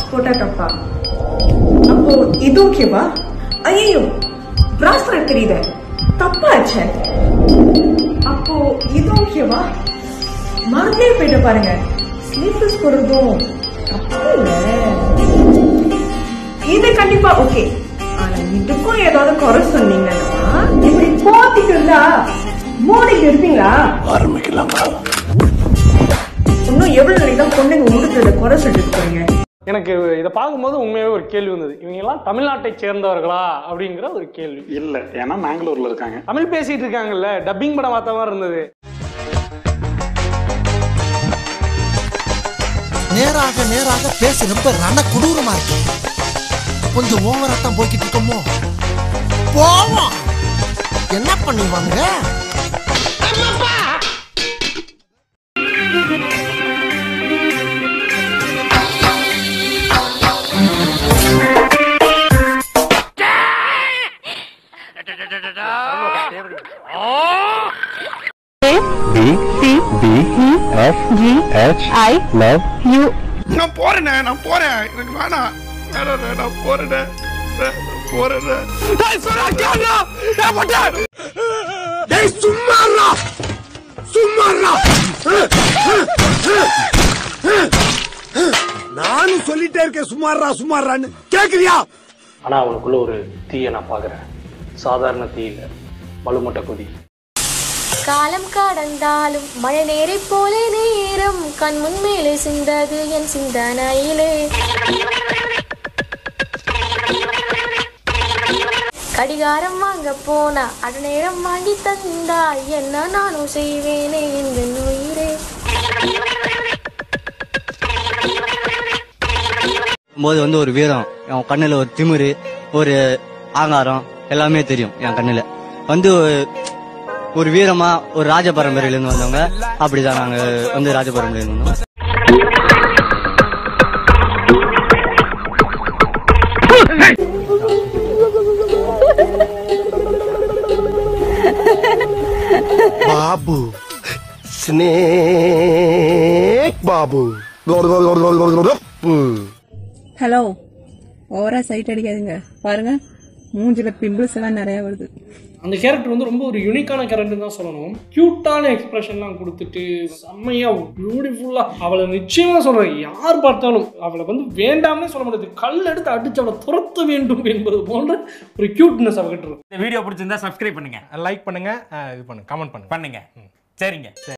போட்டா தப்பா அப்போ இது ஓகேவா ஐயோ பிராஸ்லெட் தெரியுது தப்பாச்சே அப்போ இது ஓகேவா மறந்தே போயிட்டு பாருங்க ஸ்லீப்லெஸ் போடுறதும் தப்பு இல்ல இது கண்டிப்பா ஓகே ஆனா இதுக்கும் ஏதாவது குறை சொன்னீங்கன்னா இப்படி போத்திட்டு இருந்தா மோடிக்கு இருப்பீங்களா இன்னும் எவ்வளவு நாளைக்கு தான் பொண்ணுங்க உடுத்துறத குறை சொல்லிட்டு போறீங்க எனக்கு இதை பார்க்கும்போது உண்மையாகவே ஒரு கேள்வி வந்தது இவங்கெல்லாம் தமிழ்நாட்டை சேர்ந்தவர்களா அப்படிங்கிற ஒரு கேள்வி இல்ல ஏன்னா மேங்களூர்ல இருக்காங்க தமிழ் பேசிட்டு இருக்காங்கல்ல டப்பிங் படம் பார்த்த மாதிரி இருந்தது நேராக நேராக பேச ரொம்ப ரண கொடூரமா இருக்கு கொஞ்சம் ஓவரா தான் போய்கிட்டு இருக்கோமோ போவோம் என்ன பண்ணுவாங்க நான் போறேனே நான் போறேன் எனக்கு வேணாம் வேணாம் நான் போறேனே போறேனே டேய் சும்மாறா சும்மாறா நானும் சொல்லிட்டே இருக்கேன் சும்மாறா சும்மாறான்னு கேக்குறியா ஆனா அவனுக்குள்ள ஒரு தீயை நான் பார்க்குறேன் சாதாரண தீ இல்லை வலுமட்ட கொதி காலம் கடந்தாலும் மழை நேரை போலே நேரம் கண் முன் மேலே சிந்தது என் சிந்தனையிலே கடிகாரம் வாங்க போனா அட நேரம் வாங்கி தந்தா என்ன நானும் செய்வேனே இந்த உயிரே போது வந்து ஒரு வீரம் என் கண்ணுல ஒரு திமிரு ஒரு ஆங்காரம் எல்லாமே தெரியும் என் கண்ணுல வந்து ஒரு வீரமா ஒரு ராஜ பரம்பரையில இருந்து வந்தவங்க அப்படிதான் நாங்க வந்து ராஜ பரம்பரையில இருந்து வந்தோம் பாபு ஸ்னேக் பாபு ஹலோ ஓவரா சைட் அடிக்காதீங்க பாருங்க மூஞ்சில பிம்பிள்ஸ் எல்லாம் நிறைய வருது அந்த கேரக்டர் வந்து ரொம்ப ஒரு யூனிக்கான கேரக்டர் தான் சொல்லணும் கியூட்டான எக்ஸ்பிரஷன்லாம் கொடுத்துட்டு செம்மையா பியூட்டிஃபுல்லா அவளை நிச்சயமா சொல்றேன் யார் பார்த்தாலும் அவளை வந்து வேண்டாம்னே சொல்ல முடியாது கல் எடுத்து அடிச்சு அவளை துரத்த வேண்டும் என்பது போன்ற ஒரு கியூட்னஸ் அவகிட்ட இருக்கும் இந்த வீடியோ பிடிச்சிருந்தா சப்ஸ்கிரைப் பண்ணுங்க லைக் பண்ணுங்க அஹ் இது பண்ணுங்க கமெண்ட் பண்ணுங்க பண்ணுங்க சரிங்க